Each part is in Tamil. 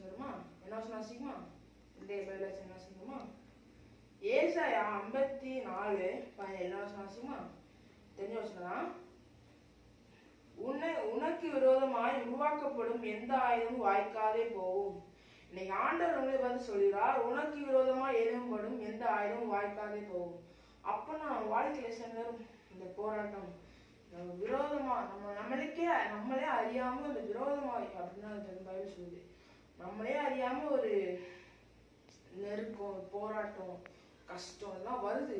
வசனம் வருமா என்ன வசனம் வாசிக்குமா இந்த பைபிள் என்ன வாசிக்குமா ஏசாயா ஐம்பத்தி நாலு பதினேழு என்ன வசனம் வாசிக்குமா தெரிஞ்ச வசனம் தான் உன்னை உனக்கு விரோதமாய் உருவாக்கப்படும் எந்த ஆயுதமும் வாய்க்காதே போகும் இன்னைக்கு ஆண்டவர் உங்களை பார்த்து சொல்கிறார் உனக்கு விரோதமாய் எழும்படும் எந்த ஆயுதமும் வாய்க்காதே போகும் அப்ப நான் வாழ்க்கையில சேர்ந்தாலும் இந்த போராட்டம் நம்ம விரோதமா நம்ம நம்மளுக்கே நம்மளே அறியாம இந்த விரோதமாய் அப்படின்னு அந்த பைபிள் சொல்லுது நம்மளே அறியாம ஒரு நெருக்கம் போராட்டம் கஷ்டம் எல்லாம் வருது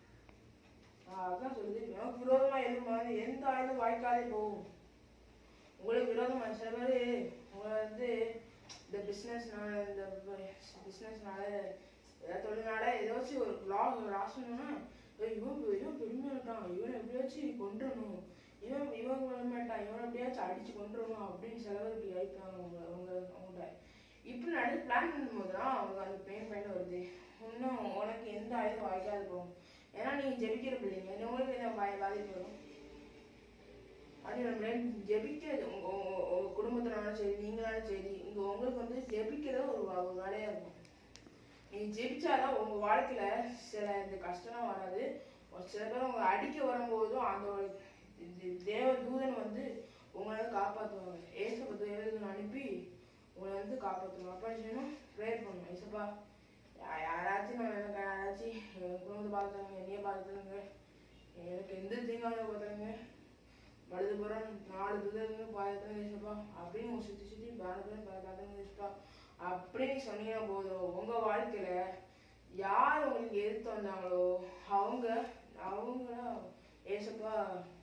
ஆஹ் அதான் சொல்லுது எனக்கு விரோதமா எழுமாது எந்த ஆயுதம் வாய்க்காதே போகும் உங்களுக்கு விரோதமா சில பேர் உங்களை வந்து இந்த பிஸ்னஸ்னால இந்த பிஸ்னஸ்னால ஏதாவது தொழில்னால ஏதாச்சும் ஒரு லாஸ் லாஸ் பண்ணணும்னா இவன் இவன் பெருமையாட்டான் இவனை எப்படியாச்சும் கொண்டுறணும் இவன் இவன் பெருமையாட்டான் இவனை எப்படியாச்சும் அடிச்சு கொண்டுறணும் அப்படின்னு சில பேர் இப்படி ஆயிப்பாங்க அவங்க அவங்க அவங்கள்ட்ட இப்படி நடு பிளான் பண்ணும்போது தான் அவங்க அந்த பெயின் பாயிண்ட் வருது இன்னும் உனக்கு எந்த ஆயுதம் வாய்க்காது போகும் ஏன்னா நீங்க ஜெபிக்கிற பிள்ளைங்க இன்னும் உங்களுக்கு என்ன பாய பாதிப்பு வரும் அது நம்ம ஜெபிக்கிறது உங்க உங்க- உங்க குடும்பத்தினாலும் சரி நீங்களாலும் சரி இங்க உங்களுக்கு வந்து ஜெபிக்கிறது ஒரு வ- ஒரு வேலையா இருக்கும் நீங்க ஜெபிச்சாதான் உங்க வாழ்க்கையில சில இந்த கஷ்டம்லாம் வராது ஒரு சில பேர் உங்க அடிக்க வரும்போதும் அந்த ஒரு இது தேவ தூதன் வந்து உங்களை வந்து காப்பாத்துவாங்க ஏசப்ப தேவதூதன் அனுப்பி உங்களை வந்து காப்பாற்றுவாங்க அப்பா செய்யணும் ப்ரேயர் பண்ணணும் ஏசப்பா யா- யாராச்சும் நான் எனக்கு யாராச்சும் என் குடும்பத்தை பார்த்துருங்க என்னையே பார்த்துருங்க எனக்கு எந்த தீங்கான பார்த்துருங்க வலதுபுறம் நாலு துதங்க பார்த்துருங்க ஏசப்பா அப்படின்னு உங்க சுற்றி சுற்றி பாரதம் பார்த்துருங்க ஏசப்பா அப்படின்னு சொன்னீங்கன்னா போதும் உங்க வாழ்க்கையில யார் உங்களுக்கு எதிர்த்து வந்தாங்களோ அவங்க அவங்கள ஏசப்பா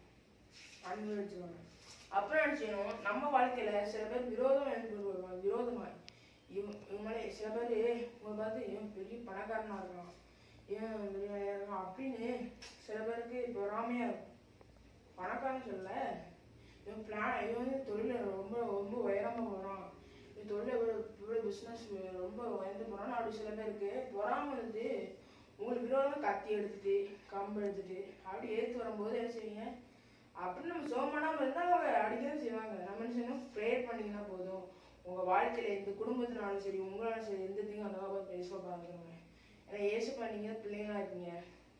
அனுபவிச்சுக்கணும் அப்புறம் என்ன செய்யணும் நம்ம வாழ்க்கையில சில பேர் விரோதம் எனக்கு வருவாங்க விரோதமா இவன் இவங்களே சில பேர் உங்களை பார்த்து இவன் பெரிய பணக்காரனா இருக்கான் இவன் பெரிய வேலையா இருக்கான் அப்படின்னு சில பேருக்கு பொறாமையா இருக்கும் பணக்காரன் சொல்ல இவன் பிளான் இவன் வந்து தொழில ரொம்ப ரொம்ப உயரமா போறான் இவன் தொழில இவ்வளோ இவ்வளோ பிஸ்னஸ் ரொம்ப உயர்ந்து போறான்னு அப்படி சில பேருக்கு பொறாம வந்து உங்களுக்கு விரோதமா கத்தி எடுத்துட்டு கம்பு எடுத்துட்டு அப்படி ஏத்து வரும்போது என்ன செய்வீங்க அப்படின்னு நம்ம சோமனாம இருந்தா அவங்க அடிக்கதான் செய்வாங்க நம்ம என்ன செய்யணும் ப்ரேயர் பண்ணீங்கன்னா போதும் உங்க வாழ்க்கையில எந்த குடும்பத்தினாலும் சரி உங்களாலும் சரி எந்த தீங்கும் அந்த மாதிரி பேச பாருங்க ஏன்னா ஏசப்பா நீங்க பிள்ளைங்களா இருக்கீங்க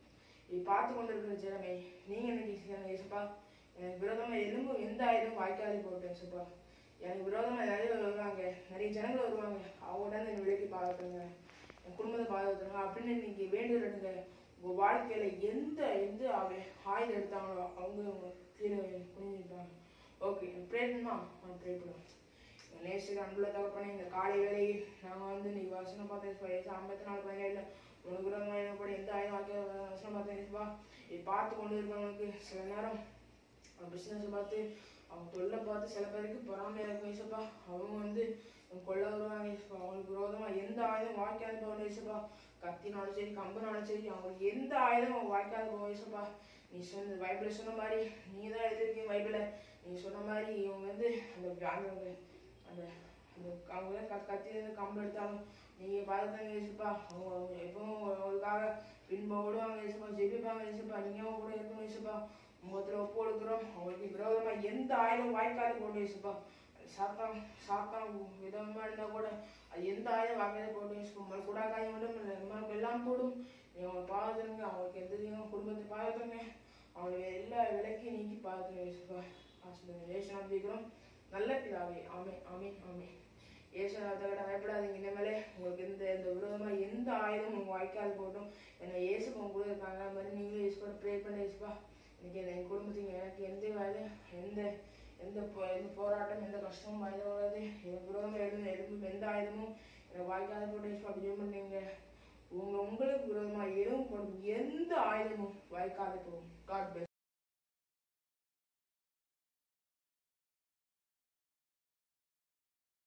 இது பார்த்து கொண்டு இருக்கிற ஜனமே நீங்க என்ன ஏசப்பா எனக்கு விரோதமா எலும்பு எந்த ஆயுதம் வாய்க்காது போட்டேன் ஏசப்பா எனக்கு விரோதமா நிறைய வருவாங்க நிறைய ஜனங்கள் வருவாங்க அவங்க தான் என் விலைக்கு பாதுகாத்துங்க என் குடும்பத்தை பாதுகாத்துங்க அப்படின்னு நீங்க வேண்டுறதுங்க உங்க வாழ்க்கையில எந்த எந்த ஆவி- ஆயுதம் எடுத்தாங்களோ அவங்க கீழே குனிஞ்சிருப்பாங்க ஓகே ப்ரே பண்ணுமா ப்ரே பண்ணுவோம் நேசுக்கு அன்புள்ள தகப்பனே இந்த காலை வேளையில் நாங்கள் வந்து நீ வசனம் பார்த்தேன் வயசு ஐம்பத்தி நாலு பதினேழுல உனக்கு விரோதமாக கூட எந்த ஆயுதம் வாக்கிய வசனம் பார்த்தேன் ஏசுப்பா இது பார்த்து கொண்டு இருக்கவங்களுக்கு சில நேரம் பிஸ்னஸ் பார்த்து அவங்க தொழிலை பார்த்து சில பேருக்கு பொறாமையாக இருக்கும் ஏசப்பா அவங்க வந்து கொள்ள வருவாங்க ஏசப்பா அவங்களுக்கு விரோதமாக எந்த ஆயுதம் வாய்க்காது போகணும் ஏசப்பா கத்தினாலும் சரி கம்புனாலும் சரி அவங்களுக்கு எந்த ஆயுதம் வாய்க்காது போகும் ஏசப்பா நீ சொன்ன பைபிள் சொன்ன மாதிரி நீங்க தான் எழுதிருக்கீங்க பைபிளை நீங்க சொன்ன மாதிரி இவங்க வந்து அந்த அந்த அந்த அந்த அவங்க தான் கத் கத்தி இருந்து கம்பு எடுத்தாலும் நீங்க பார்த்துதாங்க ஏசுப்பா அவங்க அவங்க எப்பவும் அவங்களுக்காக பின்ப ஓடுவாங்க ஏசுப்பா ஜெபிப்பாங்க ஏசுப்பா நீங்களும் கூட இருக்கணும் ஏசுப்பா முகத்துல ஒப்பு கொடுக்குறோம் அவங்களுக்கு விரோதமா எந்த ஆயுதம் வாய்க்காது போட்டு ஏசுப்பா சாத்தான் சாத்தான் விதமா இருந்தா கூட அது எந்த ஆயுதம் வாய்க்காது போட்டு ஏசுப்பா உங்கள் கூட காயம் விடும் இல்லை எல்லாம் கூடும் நீ அவங்க பாதுங்க அவங்களுக்கு எந்த தீங்கும் குடும்பத்தை பாதுங்க அவங்களை எல்லா விலைக்கும் நீக்கி பாதுங்க ஏசுப்பா ஆசிரியர் ஏசுநாத் கேட்கிறோம் நல்ல பிதாவே ஆமே ஆமே ஆமே ஏசுநாத்தை விட பயப்படாதீங்க இனிமேலே உங்களுக்கு எந்த எந்த விரோதமா எந்த ஆயுதம் உங்க வாய்க்காது போட்டும் என்னை இயேசுப்பா உங்க கூட இருக்காங்க அது மாதிரி நீங்களும் இயேசுப்பா ப்ரே பண்ண இயேசுப்பா இன்னைக்கு என் குடும்பத்துக்கு எனக்கு எந்த வேலை எந்த எந்த போ- எந்த போராட்டம் எந்த கஷ்டமும் வாய்ந்த வராது எனக்கு விரோதமா எழுந்து எழுந்து எந்த ஆயுதமும் எனக்கு வாய்க்காது போட்டு இயேசுப்பா விஜயம் பண்ணீங்க உங்க உங்களுக்கு விரோதமா எழும் போடும் எந்த ஆயுதமும் வாய்க்காது போகும் காட் பெஸ்ட்